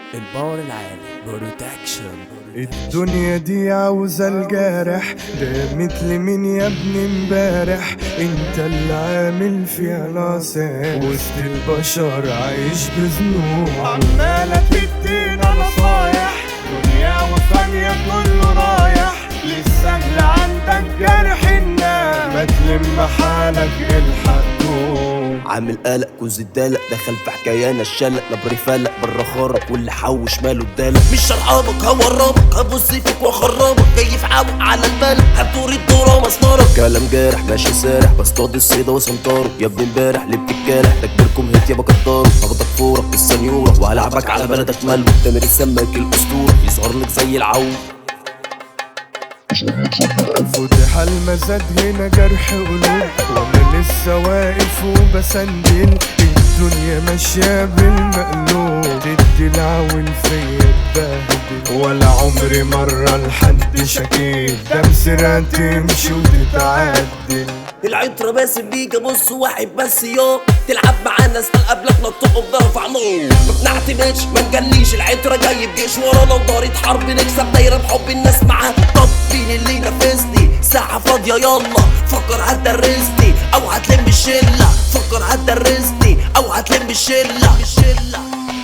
الباور العالي بروتكشن الدنيا دي عاوزة الجارح ده مثل مين يا ابني امبارح انت اللي عامل فيها ناصح وسط البشر عايش بذنوب عمالة تدينا نصايح دنيا وثانية كله رايح لسه اللي عندك جرح النار ما تلم حالك الحق دوم. عامل قلق كوز الدلق دخل في حكايانا الشلق نبري فلق بره خرق واللي حوش ماله الدلق مش شرحابك هورمك هبص فيك واخربك جاي في عوق على البلق هتدور الدورة مسمرك كلام جارح ماشي سارح بصطاد الصيدة وسنطاره يا ابن امبارح اللي بتتكالح ده كبيركم هيت يابا كداره هاخدك فورك بالسنيورة وهلعبك على بلدك ملو تامر السماك الاسطورة يظهر لك زي العو فتح المزاد هنا جرح قلوب وانا لسه واقف وبسندل الدنيا ماشية بالمقلوب تدي العون فيا اتبهدل ولا عمري مرة لحد شكيت ده مسيرة تمشي وتتعدل العطرة باسم بيجا بص واحد بس يوم تلعب معانا اسأل قبلك نطق بضرب عنور ما بنعتمدش ما نجليش العطرة جاي بجيش ورانا ودارة حرب نكسب دايرة بحب الناس معاها طب مين اللي ينافسني ساعة فاضية يلا فكر هتدرسني او هتلم الشلة فكر هتدرسني او هتلم الشلة الشلة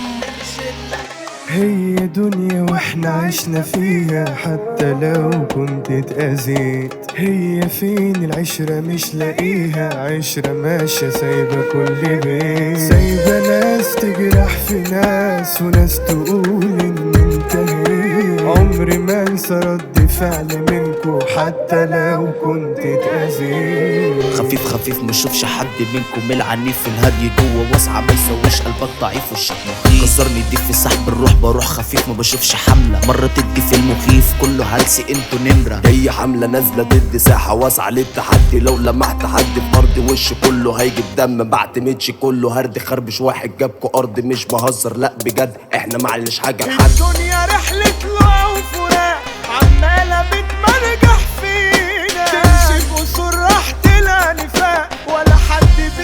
هي دنيا واحنا عشنا فيها حتى لو كنت اتأذيت هي فين العشرة مش لاقيها عشرة ماشية سايبة كل بيت سايبة ناس تجرح في ناس وناس تقول ان انتهيت عمري ما انسى رد فعل منكو حتى لو كنت اتأذيت خفيف خفيف مشوفش حد منكم العنيف في الهدي جوه واسعة ما يسويش قلبك ضعيف وشك مخيف كسرني دي في سحب الروح بروح خفيف ما بشوفش حملة مرة تدي في المخيف كله هلسي انتوا نمرة هي حملة نازلة ضد ساحة واسعة للتحدي لو لمحت حد في ارض وش كله هيجي بدم ما بعتمدش كله هرد خربش واحد جابكوا ارض مش بهزر لا بجد احنا معلش حاجة لحد الدنيا رحلة طلوع وفراق عمالة بتمرجح فينا تمشي بأسر راح تلاقي نفاق ولا حد